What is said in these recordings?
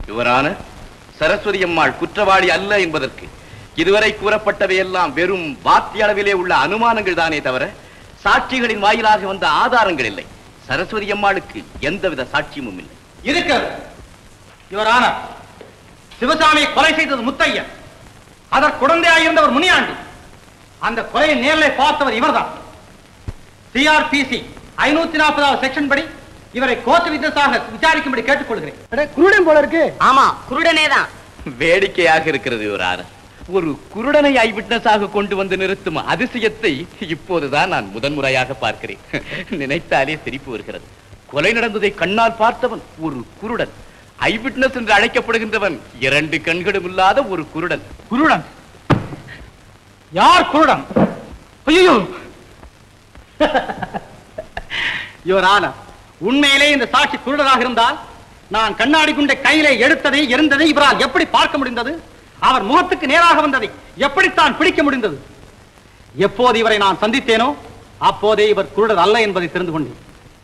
யுவரான சரஸ்வதி அம்மாள் குற்றவாளி அல்ல என்பதற்கு இதுவரை கூறப்பட்டவையெல்லாம் வெறும் வார்த்தை அளவிலே உள்ள அனுமானங்கள் தானே தவிர சாட்சிகளின் வாயிலாக வந்த ஆதாரங்கள் இல்லை சரஸ்வதி அம்மாளுக்கு எந்தவித சாட்சியமும் இல்லை இருக்கிறது யுவர் ஆனர் சிவசாமியை கொலை செய்தது முத்தையன் அதற்கு குழந்தையாயிருந்தவர் முனியாண்டி அந்த கொலையை நேரில் பார்த்தவர் இவர்தான் சிஆர்பிசி ஐநூத்தி நாற்பதாவது செக்ஷன் படி இவரை கோர்ட் வித்னஸாக விசாரிக்கும்படி கேட்டுக்கொள்கிறேன் குருடன் போல இருக்கு ஆமா குருடனே தான் வேடிக்கையாக இருக்கிறது யுவரான ஒரு குருடனை ஐ விட்னஸாக கொண்டு வந்து நிறுத்தும் அதிசயத்தை இப்போதுதான் நான் முதன்முறையாக பார்க்கிறேன் நினைத்தாலே சிரிப்பு வருகிறது கொலை நடந்ததை கண்ணால் பார்த்தவன் ஒரு குருடன் ஐ விட்னஸ் என்று அழைக்கப்படுகின்றவன் இரண்டு கண்களும் இல்லாத ஒரு குருடன் குருடன் யார் குருடன் ஐயோ யுவர் ஆனர் உண்மையிலே இந்த சாட்சி குருடராக இருந்தால் நான் கண்ணாடி குண்டை கையிலே எடுத்ததை எரிந்ததை இவரால் எப்படி பார்க்க முடிந்தது அவர் முகத்துக்கு நேராக வந்ததை எப்படித்தான் பிடிக்க முடிந்தது எப்போது இவரை நான் சந்தித்தேனோ அப்போதே இவர் குருடர் அல்ல என்பதை தெரிந்து கொண்டேன்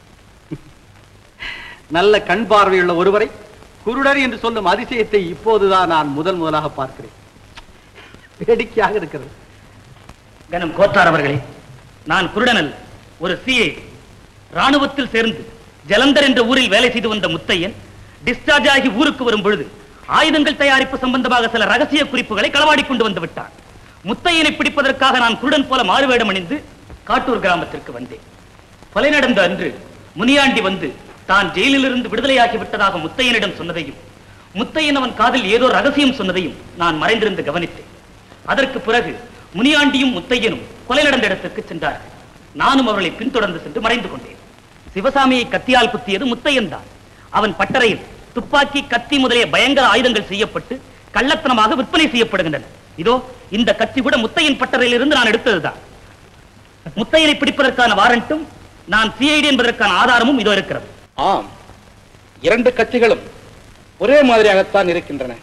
நல்ல கண் பார்வையுள்ள ஒருவரை குருடர் என்று சொல்லும் அதிசயத்தை இப்போதுதான் நான் முதல் முதலாக பார்க்கிறேன் வேடிக்கையாக இருக்கிறது கனம் கோத்தார் அவர்களே நான் குருடன் அல்ல ஒரு சிஏ ராணுவத்தில் சேர்ந்து ஜலந்தர் என்ற ஊரில் வேலை செய்து வந்த முத்தையன் டிஸ்சார்ஜ் ஆகி ஊருக்கு வரும் பொழுது ஆயுதங்கள் தயாரிப்பு சம்பந்தமாக சில ரகசிய குறிப்புகளை களவாடி கொண்டு வந்து விட்டான் முத்தையனை பிடிப்பதற்காக நான் குருடன் போல மாறுவேடம் அணிந்து காட்டூர் கிராமத்திற்கு வந்தேன் கொலை நடந்த அன்று முனியாண்டி வந்து தான் ஜெயிலிலிருந்து விடுதலையாகி விட்டதாக முத்தையனிடம் சொன்னதையும் முத்தையன் அவன் காதில் ஏதோ ரகசியம் சொன்னதையும் நான் மறைந்திருந்து கவனித்தேன் அதற்கு பிறகு முனியாண்டியும் முத்தையனும் கொலை நடந்த இடத்திற்கு சென்றார்கள் நானும் அவர்களை பின்தொடர்ந்து சென்று மறைந்து கொண்டேன் சிவசாமியை கத்தியால் குத்தியது முத்தையன் தான் அவன் பட்டறையில் துப்பாக்கி கத்தி முதலிய பயங்கர ஆயுதங்கள் செய்யப்பட்டு கள்ளத்தனமாக விற்பனை செய்யப்படுகின்றன இதோ இந்த கத்தி கூட முத்தையன் பட்டறையில் இருந்து நான் எடுத்ததுதான் முத்தையனை பிடிப்பதற்கான வாரண்ட்டும் நான் சிஐடி என்பதற்கான ஆதாரமும் இதோ இருக்கிறது ஆம் இரண்டு கட்சிகளும் ஒரே மாதிரியாகத்தான் இருக்கின்றன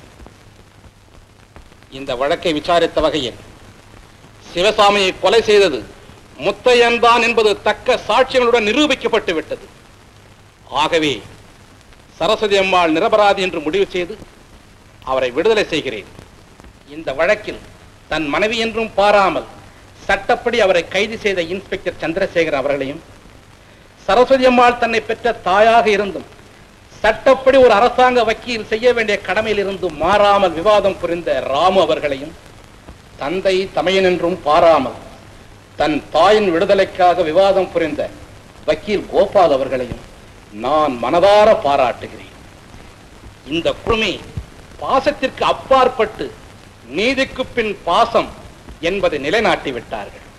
இந்த வழக்கை விசாரித்த வகையில் சிவசாமியை கொலை செய்தது முத்தையன் தான் என்பது தக்க சாட்சியங்களுடன் நிரூபிக்கப்பட்டு விட்டது ஆகவே சரஸ்வதி அம்மாள் நிரபராதி என்று முடிவு செய்து அவரை விடுதலை செய்கிறேன் இந்த வழக்கில் தன் மனைவி என்றும் பாராமல் சட்டப்படி அவரை கைது செய்த இன்ஸ்பெக்டர் சந்திரசேகர் அவர்களையும் சரஸ்வதி அம்மாள் தன்னை பெற்ற தாயாக இருந்தும் சட்டப்படி ஒரு அரசாங்க வக்கீல் செய்ய வேண்டிய கடமையில் இருந்தும் மாறாமல் விவாதம் புரிந்த ராமு அவர்களையும் தந்தை தமையன் என்றும் பாராமல் தன் தாயின் விடுதலைக்காக விவாதம் புரிந்த வக்கீல் கோபால் அவர்களையும் நான் மனதார பாராட்டுகிறேன் இந்த குழுமை பாசத்திற்கு அப்பாற்பட்டு நீதிக்கு பின் பாசம் என்பதை நிலைநாட்டி விட்டார்கள்